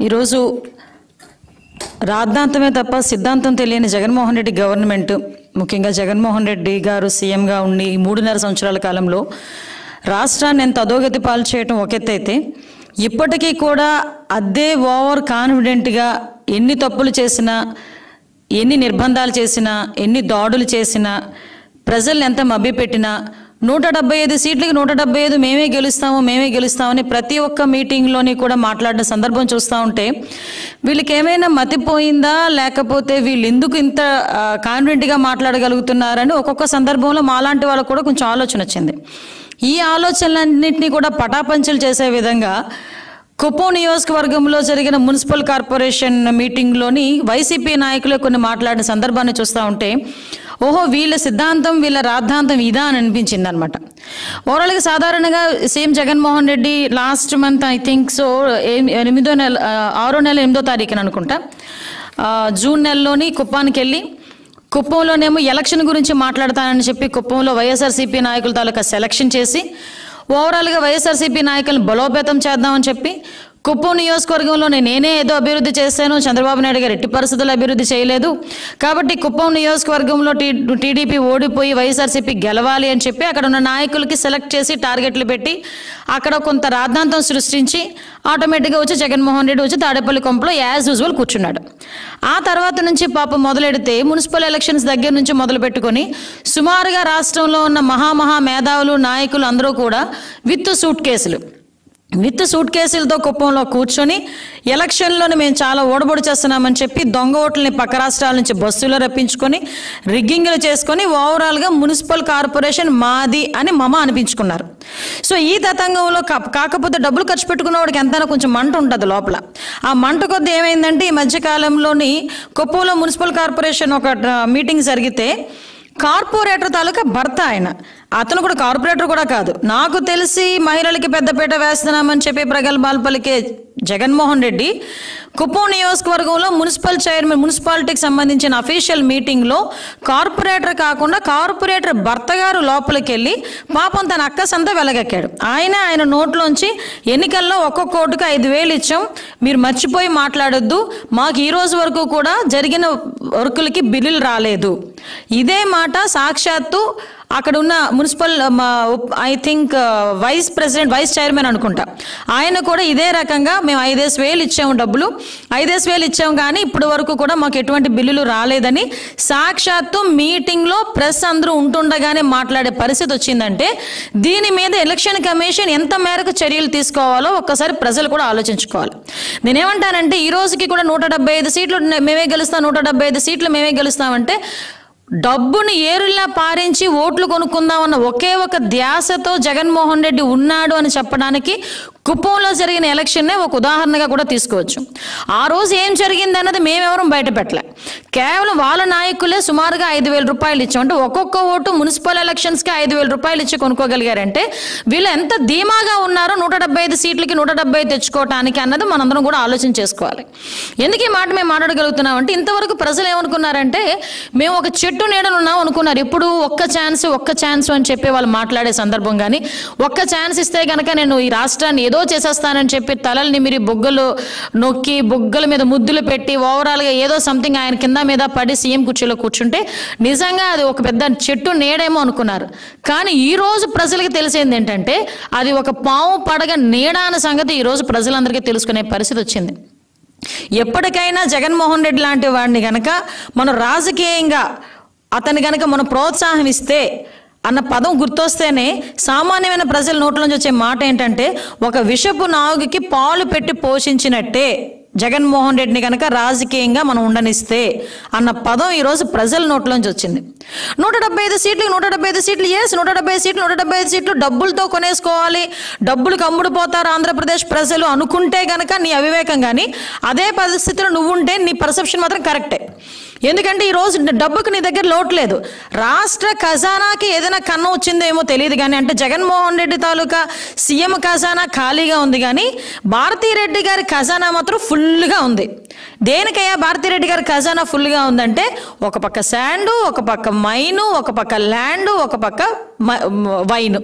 ఈరోజు రాద్ధాంతమే తప్ప సిద్ధాంతం తెలియని జగన్మోహన్ రెడ్డి గవర్నమెంట్ ముఖ్యంగా జగన్మోహన్ రెడ్డి గారు సీఎంగా ఉండి ఈ మూడున్నర సంవత్సరాల కాలంలో రాష్ట్రాన్ని ఎంత అధోగతి పాలు చేయటం ఒక ఎత్తు అయితే ఇప్పటికీ కూడా అదే ఓవర్ కాన్ఫిడెంట్గా ఎన్ని తప్పులు చేసినా ఎన్ని నిర్బంధాలు చేసినా ఎన్ని దాడులు చేసినా ప్రజల్ని ఎంత మభ్యపెట్టినా నూట డెబ్బై ఐదు సీట్లకి నూట డెబ్బై ఐదు మేమే గెలుస్తాము మేమే గెలుస్తామని ప్రతి ఒక్క మీటింగ్లోని కూడా మాట్లాడిన సందర్భం చూస్తూ ఉంటే వీళ్ళకి ఏమైనా మతిపోయిందా లేకపోతే వీళ్ళు ఎందుకు ఇంత ఆ, కాన్ఫిడెంట్గా మాట్లాడగలుగుతున్నారని ఒక్కొక్క సందర్భంలో మాలాంటి వాళ్ళకు కూడా కొంచెం ఆలోచన వచ్చింది ఈ ఆలోచనలన్నింటినీ కూడా పటాపంచలు చేసే విధంగా కుప్పం నియోజకవర్గంలో జరిగిన మున్సిపల్ కార్పొరేషన్ మీటింగ్లోని వైసీపీ నాయకులు కొన్ని మాట్లాడిన సందర్భాన్ని చూస్తూ ఉంటే ఓహో వీళ్ళ సిద్ధాంతం వీళ్ళ రాద్ధాంతం ఇదా అని అనిపించింది అనమాట ఓవరాల్గా సాధారణంగా same Jaganmohan Reddy last month I think so ఎనిమిదో నెల ఆ, ఆరో నెల ఎనిమిదో తారీఖున అనుకుంటా ఆ, జూన్ నెలలోని కుప్పానికి వెళ్ళి కుప్పంలోనేమో ఎలక్షన్ గురించి మాట్లాడతానని చెప్పి కుప్పంలో వైఎస్ఆర్సీపీ నాయకుల తాలూకా సెలక్షన్ చేసి ఓవరాల్గా వైఎస్ఆర్సీపీ నాయకులను బలోపేతం చేద్దామని చెప్పి కుప్పం నియోజకవర్గంలో నేనే ఏదో అభివృద్ధి చేశాను చంద్రబాబు నాయుడు గారు ఎట్టి పరిస్థితుల్లో అభివృద్ధి చేయలేదు కాబట్టి కుప్పం నియోజకవర్గంలో టీ టీడీపీ ఓడిపోయి వైఎస్ఆర్సీపీ గెలవాలి అని చెప్పి అక్కడ ఉన్న నాయకులకి సెలెక్ట్ చేసి టార్గెట్లు పెట్టి అక్కడ కొంత రాద్ధాంతం సృష్టించి ఆటోమేటిక్గా వచ్చి జగన్మోహన్ రెడ్డి వచ్చి తాడేపల్లి కొంపలో యాజ్ యూజువల్ కూర్చున్నాడు ఆ తర్వాత నుంచి పాపం మొదలెడితే మున్సిపల్ ఎలక్షన్స్ దగ్గర నుంచి మొదలు పెట్టుకొని సుమారుగా రాష్ట్రంలో ఉన్న మహామహా మేధావులు నాయకులు అందరూ కూడా విత్ సూట్ కేసులు విత్ సూట్ కేసులతో కుప్పంలో కూర్చొని ఎలక్షన్లోని మేము చాలా ఓడబొడి చేస్తున్నామని చెప్పి దొంగ ఓట్లని పక్క రాష్ట్రాల నుంచి బస్సులో రప్పించుకొని రిగ్గింగ్లు చేసుకొని ఓవరాల్గా మున్సిపల్ కార్పొరేషన్ మాది అని మమ అనిపించుకున్నారు సో ఈ తతంగంలో కా- కాకపోతే డబ్బులు ఖర్చు పెట్టుకున్న వాడికి ఎంతైనా కొంచెం మంట ఉంటుంది లోపల ఆ మంట కొద్ది ఏమైందంటే ఈ మధ్యకాలంలోని కుప్పంలో మున్సిపల్ కార్పొరేషన్ ఒక ఆ, మీటింగ్ జరిగితే కార్పొరేటర్ తాలూకా భర్త ఆయన అతను కూడా కార్పొరేటర్ కూడా కాదు నాకు తెలిసి మహిళలకి పెద్దపీట వేస్తున్నామని చెప్పి ప్రగల్భాలు పలికే జగన్మోహన్ రెడ్డి కుప్పం నియోజకవర్గంలో మున్సిపల్ చైర్మన్ మున్సిపాలిటీకి సంబంధించిన అఫీషియల్ మీటింగ్లో కార్పొరేటర్ కాకుండా కార్పొరేటర్ భర్త గారు లోపలికి వెళ్ళి పాపం తన అక్కసంతా వెలగెక్కాడు ఆయన ఆయన నోట్లోంచి ఎన్నికల్లో ఒక్కొక్క ఓటుకు ఐదు వేలు ఇచ్చాం మీరు మర్చిపోయి మాట్లాడొద్దు మాకు ఈ రోజు వరకు కూడా జరిగిన వర్కులకి బిల్లులు రాలేదు ఇదే మాట సాక్షాత్తు అక్కడ ఉన్న municipal I think vice president vice chairman అనుకుంటా ఆయన కూడా ఇదే రకంగా మేము ఐదేసి వేలు ఇచ్చాము డబ్బులు ఐదేసి వేలు ఇచ్చాము కానీ ఇప్పటి వరకు కూడా మాకు ఎటువంటి బిల్లులు రాలేదని సాక్షాత్తు మీటింగ్లో ప్రెస్ అందరూ ఉంటుండగానే మాట్లాడే పరిస్థితి వచ్చిందంటే దీని మీద ఎలక్షన్ కమిషన్ ఎంత మేరకు చర్యలు తీసుకోవాలో ఒక్కసారి ప్రజలు కూడా ఆలోచించుకోవాలి నేనేమంటానంటే ఈ రోజుకి కూడా నూట డెబ్బై ఐదు సీట్లు మేమే గెలుస్తాం నూట డెబ్బై ఐదు సీట్లు మేమే గెలుస్తామంటే డబ్బుని ఏరులా పారించి ఓట్లు కొనుక్కుందామన్న ఒకే ఒక ధ్యాసతో జగన్మోహన్ రెడ్డి ఉన్నాడు అని చెప్పడానికి కుప్పంలో జరిగిన ఎలక్షన్నే ఒక ఉదాహరణగా కూడా తీసుకోవచ్చు ఆ రోజు ఏం జరిగింది అన్నది మేమెవరం బయట పెట్టలే కేవలం వాళ్ళ నాయకులే సుమారుగా ఐదు వేల రూపాయలు ఇచ్చాం అంటే ఒక్కొక్క ఓటు మున్సిపల్ ఎలక్షన్స్కి ఐదు వేల రూపాయలు ఇచ్చి కొనుక్కోగలిగారంటే వీళ్ళు ఎంత ధీమాగా ఉన్నారో నూట డెబ్బై ఐదు సీట్లకి నూట డెబ్బై ఐదు తెచ్చుకోవటానికి అన్నది మనందరం కూడా ఆలోచన చేసుకోవాలి ఎందుకు ఈ మాట మేము మాట్లాడగలుగుతున్నాం అంటే ఇంతవరకు ప్రజలు ఏమనుకున్నారంటే మేము ఒక చెట్టు నీడనున్నాం అనుకున్నారు ఇప్పుడు ఒక్క ఛాన్స్ ఒక్క ఛాన్స్ అని చెప్పి వాళ్ళు మాట్లాడే సందర్భం కానీ ఒక్క ఛాన్స్ ఇస్తే కనుక నేను ఈ రాష్ట్రాన్ని ఏదో చేసేస్తానని చెప్పి తలల్ని నిమిరి బొగ్గలు నొక్కి బొగ్గల మీద ముద్దులు పెట్టి ఓవరాల్గా ఏదో సంథింగ్ ఆయన కింద మీద పడి సీఎం కుర్చీలో కూర్చుంటే నిజంగా అది ఒక పెద్ద చెట్టు నీడేమో అనుకున్నారు కానీ ఈ రోజు ప్రజలకు తెలిసింది ఏంటంటే అది ఒక పాము పడగ నీడ అనే సంగతి ఈ రోజు ప్రజలందరికీ తెలుసుకునే పరిస్థితి వచ్చింది ఎప్పటికైనా జగన్మోహన్ రెడ్డి లాంటి వాడిని గనక మనం రాజకీయంగా అతని గనక మనం ప్రోత్సాహం ఇస్తే అన్న పదం గుర్తొస్తేనే సామాన్యమైన ప్రజల నోట్ల నుంచి వచ్చే మాట ఏంటంటే ఒక విషపు నాగుకి పాలు పెట్టి పోషించినట్టే జగన్మోహన్ రెడ్డిని కనుక రాజకీయంగా మనం ఉండనిస్తే అన్న పదం ఈరోజు ప్రజల నోట్లోంచి వచ్చింది నూట డెబ్బై ఐదు సీట్లు నూట డెబ్బై ఐదు సీట్లు ఎస్ నూట డెబ్బై ఐదు సీట్లు నూట డెబ్బై ఐదు సీట్లు డబ్బులతో కొనేసుకోవాలి డబ్బులకు అమ్ముడుపోతారు ఆంధ్రప్రదేశ్ ప్రజలు అనుకుంటే గనక నీ అవివేకం కానీ అదే పరిస్థితిలో నువ్వు ఉంటే నీ పర్సెప్షన్ మాత్రం కరెక్టే ఎందుకంటే ఈ రోజు డబ్బుకు నీ దగ్గర లోటు లేదు రాష్ట్ర ఖజానాకి ఏదైనా కన్నం వచ్చిందో ఏమో తెలియదు కానీ అంటే జగన్మోహన్ రెడ్డి తాలూకా సీఎం ఖజానా ఖాళీగా ఉంది కానీ భారతీరెడ్డి గారి ఖజానా మాత్రం ఫుల్గా ఉంది దేనికయ్యా భారతీరెడ్డి గారి ఖజానా ఫుల్గా ఉందంటే ఒక పక్క శాండు ఒక పక్క మైను ఒక పక్క ల్యాండ్ ఒక పక్క మ- మ- వైను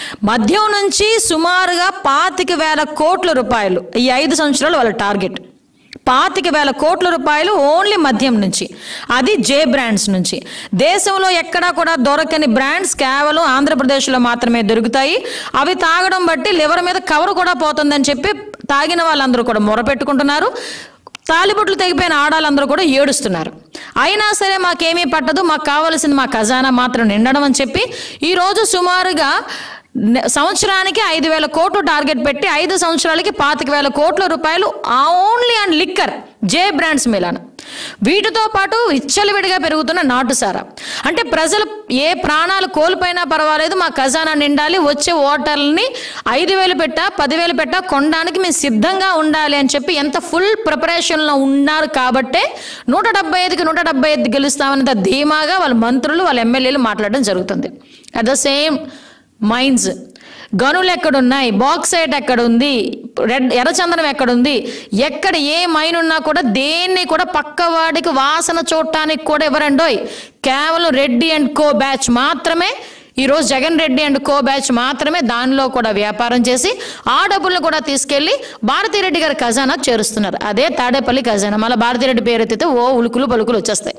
మద్యం నుంచి సుమారుగా పాతిక వేల కోట్ల రూపాయలు ఈ ఐదు సంవత్సరాలు వాళ్ళ టార్గెట్ పాతిక వేల కోట్ల రూపాయలు ఓన్లీ మద్యం నుంచి అది జే బ్రాండ్స్ నుంచి దేశంలో ఎక్కడా కూడా దొరకని బ్రాండ్స్ కేవలం ఆంధ్రప్రదేశ్లో మాత్రమే దొరుకుతాయి అవి తాగడం బట్టి లివర్ మీద కవర్ కూడా పోతుందని చెప్పి తాగిన వాళ్ళందరూ కూడా మొరపెట్టుకుంటున్నారు తాలిబొట్లు తెగిపోయిన ఆడాలందరూ కూడా ఏడుస్తున్నారు అయినా సరే మాకేమీ పట్టదు మాకు కావాల్సింది మా ఖజానా మాత్రం నిండడం అని చెప్పి ఈరోజు సుమారుగా నె- సంవత్సరానికి ఐదు వేల కోట్లు టార్గెట్ పెట్టి ఐదు సంవత్సరాలకి పాతిక వేల కోట్ల రూపాయలు only and liquor J brands మిలాన్ వీటితో పాటు విచ్చలవిడిగా పెరుగుతున్న నాటుసారా అంటే ప్రజలు ఏ ప్రాణాలు కోల్పోయినా పర్వాలేదు మా ఖజానా నిండాలి వచ్చే ఓటర్లని ఐదు వేలు పెట్టా పదివేలు పెట్టా కొనడానికి మేము సిద్ధంగా ఉండాలి అని చెప్పి ఎంత ఫుల్ ప్రిపరేషన్లో ఉన్నారు కాబట్టే నూట డెబ్బై ఐదుకి నూట డెబ్బై ఐదు గెలుస్తామన్నంత ధీమాగా వాళ్ళ మంత్రులు వాళ్ళ ఎమ్మెల్యేలు మాట్లాడడం జరుగుతుంది అట్ ద సేమ్ మైన్స్ గనులు ఎక్కడున్నాయి బాక్సైట్ ఎక్కడ ఉంది రెడ్ ఎర్రచందనం ఎక్కడుంది ఎక్కడ ఏ మైన్ ఉన్నా కూడా దేన్ని కూడా పక్కవాడికి వాసన చూడటానికి కూడా ఇవ్వరండోయ్ కేవలం రెడ్డి అండ్ కో బ్యాచ్ మాత్రమే ఈరోజు Jagan Reddy and co batch మాత్రమే దానిలో కూడా వ్యాపారం చేసి ఆ డబ్బులను కూడా తీసుకెళ్లి భారతిరెడ్డి గారి ఖజానాకు చేరుస్తున్నారు అదే తాడేపల్లి ఖజానా మళ్ళీ భారతిరెడ్డి పేరు ఎత్తితే ఓ ఉలుకులు పలుకులు వచ్చేస్తాయి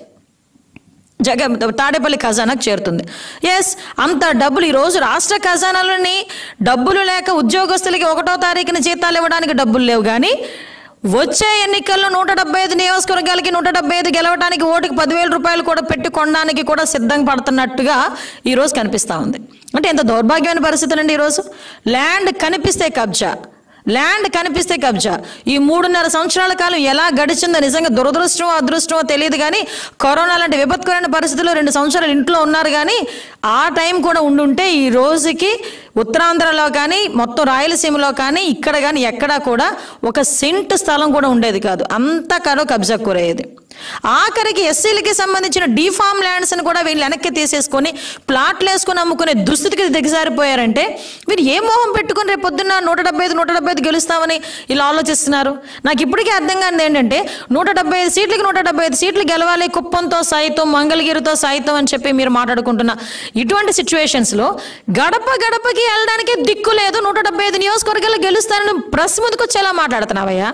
జగన్ తాడేపల్లి ఖజానాకు చేరుతుంది ఎస్ అంత డబ్బులు ఈరోజు రాష్ట్ర ఖజానాలని డబ్బులు లేక ఉద్యోగస్తులకి ఒకటో తారీఖున జీతాలు ఇవ్వడానికి డబ్బులు లేవు కానీ వచ్చే ఎన్నికల్లో నూట డెబ్బై ఐదు నియోజకవర్గాలకి నూట డెబ్బై ఐదు గెలవడానికి ఓటుకి పదివేల రూపాయలు కూడా పెట్టి కొనడానికి కూడా సిద్ధం పడుతున్నట్టుగా ఈరోజు కనిపిస్తూ ఉంది అంటే ఎంత దౌర్భాగ్యమైన పరిస్థితులండి ఈరోజు ల్యాండ్ కనిపిస్తే కబ్జా ల్యాండ్ కనిపిస్తే కబ్జా ఈ మూడున్నర సంవత్సరాల కాలం ఎలా గడిచిందో నిజంగా దురదృష్టమో అదృష్టమో తెలియదు కానీ కరోనా లాంటి విపత్కరమైన పరిస్థితుల్లో రెండు సంవత్సరాలు ఇంట్లో ఉన్నారు కానీ ఆ టైం కూడా ఉండుంటే ఈ రోజుకి ఉత్తరాంధ్రలో కానీ మొత్తం రాయలసీమలో కానీ ఇక్కడ కానీ ఎక్కడా కూడా ఒక సెంట్ స్థలం కూడా ఉండేది కాదు అంతా కరో కబ్జా కూరయ్యేది ఆఖరికి ఎస్సీలకి సంబంధించిన డీఫామ్ ల్యాండ్స్ అని కూడా వీళ్ళు వెనక్కి తీసేసుకొని ప్లాట్లు వేసుకొని అమ్ముకునే దుస్థితికి దిగజారిపోయారంటే వీరు ఏ మోహం పెట్టుకుని రేపు పొద్దున్న నూట డెబ్బై ఐదు నూట డెబ్బై ఐదు గెలుస్తామని ఇలా ఆలోచిస్తున్నారు నాకు ఇప్పటికీ అర్థం కానిది ఏంటంటే నూట డెబ్బై ఐదు సీట్లకి నూట డెబ్బై ఐదు సీట్లు గెలవాలి కుప్పంతో సైతం మంగళగిరితో సైతం అని చెప్పి మీరు మాట్లాడుకుంటున్న ఇటువంటి సిచ్యువేషన్స్లో గడప గడపకి వెళ్ళడానికి దిక్కు లేదు నూట డెబ్బై ఐదు నియోజకవర్గాలు గెలుస్తారని ప్రెస్ ముందుకు వచ్చేలా మాట్లాడుతున్నావయ్యా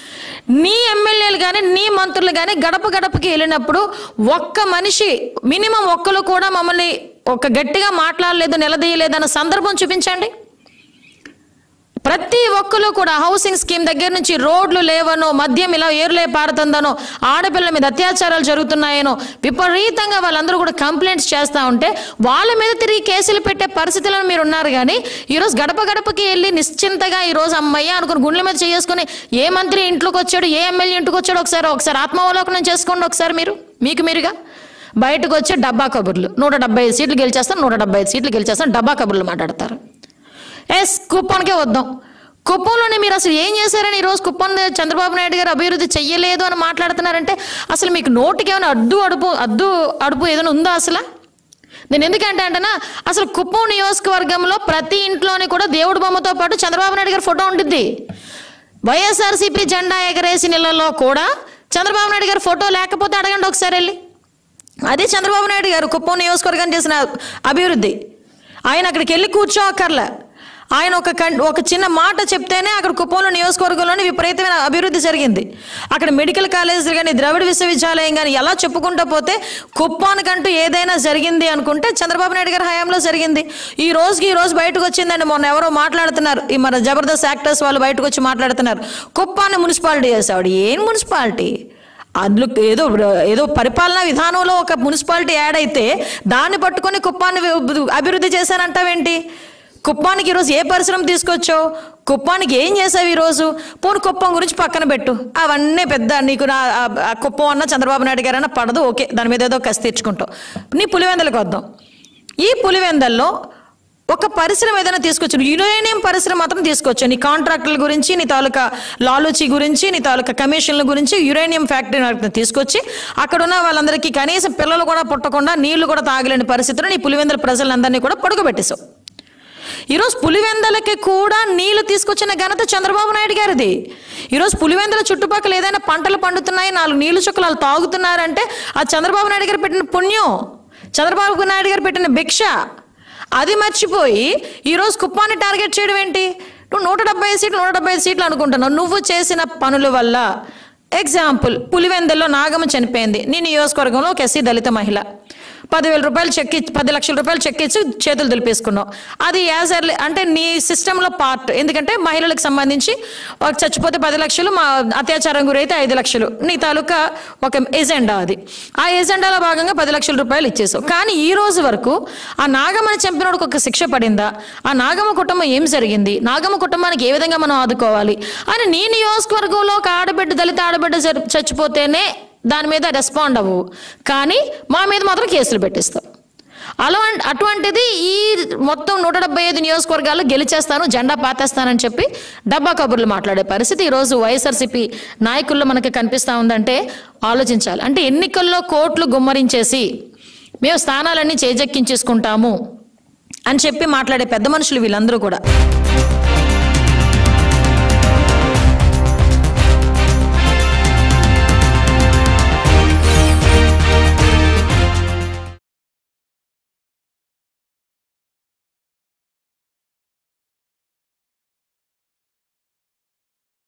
నీ ఎమ్మెల్యేలు కానీ నీ మంత్రులు కానీ గడప గడపకి వెళ్ళినప్పుడు ఒక్క మనిషి మినిమం ఒక్కరు కూడా మమ్మల్ని ఒక గట్టిగా మాట్లాడలేదు నిలదీయలేదు అన్న సందర్భం చూపించండి ప్రతి ఒక్కరు కూడా హౌసింగ్ స్కీమ్ దగ్గర నుంచి రోడ్లు లేవనో మద్యం ఇలా ఏరులే పారుతుందనో ఆడపిల్లల మీద అత్యాచారాలు జరుగుతున్నాయనో విపరీతంగా వాళ్ళందరూ కూడా కంప్లైంట్స్ చేస్తూ ఉంటే వాళ్ళ మీద తిరిగి కేసులు పెట్టే పరిస్థితుల్లో మీరు ఉన్నారు కానీ ఈరోజు గడప గడపకి వెళ్ళి నిశ్చింతగా ఈరోజు అమ్మయ్య అనుకుని గుండెల మీద చేసుకుని ఏ మంత్రి ఇంట్లోకి వచ్చాడు ఏ ఎమ్మెల్యే ఇంటికి వచ్చాడు ఒకసారి ఒకసారి ఆత్మావలోకనం చేసుకోండి ఒకసారి మీరు మీకు మీరుగా బయటకు వచ్చి డబ్బా కబుర్లు నూట డెబ్బై ఐదు సీట్లు గెలిచేస్తాం నూట డెబ్బై ఐదు సీట్లు గెలిచేస్తాం డబ్బా కబుర్లు మాట్లాడతారు ఎస్ కుప్పంకే వద్దాం కుప్పంలోనే మీరు అసలు ఏం చేశారని ఈరోజు కుప్పం చంద్రబాబు నాయుడు గారు అభివృద్ధి చెయ్యలేదు అని మాట్లాడుతున్నారంటే అసలు మీకు నోటికి ఏమైనా అడ్డు అడుపు అద్దు అడుపు ఏదైనా ఉందా అసలు నేను ఎందుకంటే అంటేనా అసలు కుప్పం నియోజకవర్గంలో ప్రతి ఇంట్లోని కూడా దేవుడి బొమ్మతో పాటు చంద్రబాబు నాయుడు గారి ఫోటో ఉంటుంది వైఎస్ఆర్సీపీ జెండా ఎగరేసిన ఇళ్లలో కూడా చంద్రబాబు నాయుడు గారి ఫోటో లేకపోతే అడగండి ఒకసారి వెళ్ళి అది చంద్రబాబు నాయుడు గారు కుప్పం నియోజకవర్గం చేసిన అభివృద్ధి ఆయన అక్కడికి వెళ్ళి కూర్చోక్కర్లే ఆయన ఒక కన్ ఒక చిన్న మాట చెప్తేనే అక్కడ కుప్పంలో నియోజకవర్గంలోని విపరీతమైన అభివృద్ధి జరిగింది అక్కడ మెడికల్ కాలేజీలు కానీ ద్రవిడ విశ్వవిద్యాలయం కానీ ఎలా చెప్పుకుంటూ పోతే కుప్పానికంటూ ఏదైనా జరిగింది అనుకుంటే చంద్రబాబు నాయుడు గారి హయాంలో జరిగింది ఈ రోజుకి ఈ రోజు బయటకు వచ్చిందండి మొన్న ఎవరో మాట్లాడుతున్నారు ఈ మన జబర్దస్త్ యాక్టర్స్ వాళ్ళు బయటకు వచ్చి మాట్లాడుతున్నారు కుప్పాన్ని మున్సిపాలిటీ చేసాడు ఏం మున్సిపాలిటీ అందులో ఏదో ఏదో పరిపాలనా విధానంలో ఒక మున్సిపాలిటీ యాడ్ అయితే దాన్ని పట్టుకొని కుప్పాన్ని వి- అభివృద్ధి చేశానంటావేంటి కుప్పానికి ఈరోజు ఏ పరిశ్రమ తీసుకొచ్చావు కుప్పానికి ఏం చేసావు ఈరోజు పోను కుప్పం గురించి పక్కన పెట్టు అవన్నీ పెద్ద నీకు నా ఆ- ఆ కుప్పం అన్న చంద్రబాబు నాయుడు గారన్నా పడదు ఓకే దాని మీద ఏదో కసి తీర్చుకుంటావు నీ పులివెందలకు వద్దాం ఈ పులివెందల్లో ఒక పరిశ్రమ ఏదైనా తీసుకొచ్చు యురేనియం పరిశ్రమ మాత్రం తీసుకొచ్చు నీ కాంట్రాక్టుల గురించి నీ తాలూకా లాలూచి గురించి నీ తాలూకా కమిషన్ల గురించి యురేనియం ఫ్యాక్టరీ తీసుకొచ్చి అక్కడ ఉన్న వాళ్ళందరికీ కనీసం పిల్లలు కూడా పుట్టకుండా నీళ్లు కూడా తాగలేని పరిస్థితులు నీ పులివెందుల ప్రజలందరినీ కూడా పడుకోబెట్టేశావు ఈరోజు పులివెందలకి కూడా నీళ్లు తీసుకొచ్చిన ఘనత చంద్రబాబు నాయుడు గారిది ఈరోజు పులివెందల చుట్టుపక్కల ఏదైనా పంటలు పండుతున్నాయి నాలుగు నీళ్లు చుక్కలు వాళ్ళు తాగుతున్నారంటే ఆ చంద్రబాబు నాయుడు గారు పెట్టిన పుణ్యం చంద్రబాబు నాయుడు గారు పెట్టిన భిక్ష అది మర్చిపోయి ఈరోజు కుప్పాన్ని టార్గెట్ చేయడం ఏంటి నువ్వు నూట డెబ్బై ఐదు సీట్లు నూట డెబ్బై ఐదు సీట్లు అనుకుంటున్నావు నువ్వు చేసిన పనుల వల్ల ఎగ్జాంపుల్ పులివెందుల్లో నాగమ్మ చనిపోయింది నీ నియోజకవర్గంలో ఒక ఎస్సీ దళిత మహిళ పదివేల రూపాయలు చెక్ ఇచ్చి పది లక్షల రూపాయలు చెక్ ఇచ్చి చేతులు దులిపేసుకున్నావు అది యాజ్ ఎర్లీ అంటే నీ సిస్టంలో పార్ట్ ఎందుకంటే మహిళలకు సంబంధించి ఒక చచ్చిపోతే పది లక్షలు మా అత్యాచారం గురైతే ఐదు లక్షలు నీ తాలూకా ఒక ఎజెండా అది ఆ ఎజెండాలో భాగంగా పది లక్షల రూపాయలు ఇచ్చేసావు కానీ ఈ రోజు వరకు ఆ నాగమ్మని చంపినోడికి ఒక శిక్ష పడిందా ఆ నాగమ్మ కుటుంబం ఏం జరిగింది నాగమ్మ కుటుంబానికి ఏ విధంగా మనం ఆదుకోవాలి అని నీ నియోజకవర్గంలో ఒక ఆడబిడ్డ దళిత ఆడబిడ్డ జరి- చచ్చిపోతేనే దాని మీద రెస్పాండ్ అవ్వవు కానీ మా మీద మాత్రం కేసులు పెట్టిస్తావు అలా అటువంటిది ఈ మొత్తం నూట డెబ్బై ఐదు నియోజకవర్గాల్లో గెలిచేస్తాను జెండా పాతేస్తానని చెప్పి డబ్బా కబుర్లు మాట్లాడే పరిస్థితి ఈరోజు వైఎస్ఆర్సీపీ నాయకుల్లో మనకి కనిపిస్తూ ఉందంటే ఆలోచించాలి అంటే ఎన్నికల్లో కోట్లు గుమ్మరించేసి మేము స్థానాలన్నీ చేజెక్కించేసుకుంటాము అని చెప్పి మాట్లాడే పెద్ద మనుషులు వీళ్ళందరూ కూడా